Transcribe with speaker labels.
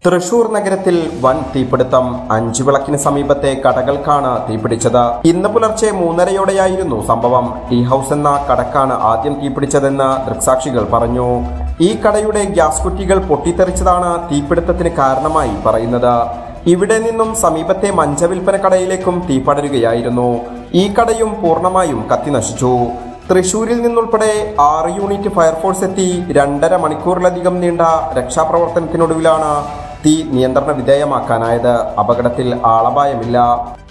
Speaker 1: തൃശൂർ നഗരത്തിൽ വൻ തീപിടുത്തം അഞ്ചു വിളക്കിന് സമീപത്തെ കടകൾക്കാണ് തീപിടിച്ചത് ഇന്ന് പുലർച്ചെ മൂന്നരയോടെയായിരുന്നു സംഭവം ടീ ഹൗസ് എന്ന കടക്കാണ് ആദ്യം തീപിടിച്ചതെന്ന് ദൃക്സാക്ഷികൾ പറഞ്ഞു ഈ കടയുടെ ഗ്യാസ് കുറ്റികൾ പൊട്ടിത്തെറിച്ചതാണ് തീപിടുത്തത്തിന് കാരണമായി പറയുന്നത് ഇവിടെ നിന്നും സമീപത്തെ മഞ്ചവിൽപ്പന കടയിലേക്കും തീ പടരുകയായിരുന്നു ഈ കടയും പൂർണ്ണമായും കത്തിനശിച്ചു തൃശൂരിൽ നിന്നുൾപ്പെടെ ആറ് യൂണിറ്റ് ഫയർഫോഴ്സ് എത്തി രണ്ടര മണിക്കൂറിലധികം നീണ്ട രക്ഷാപ്രവർത്തനത്തിനൊടുവിലാണ് തീ നിയന്ത്രണ വിധേയമാക്കാനായത് അപകടത്തിൽ ആളപായമില്ല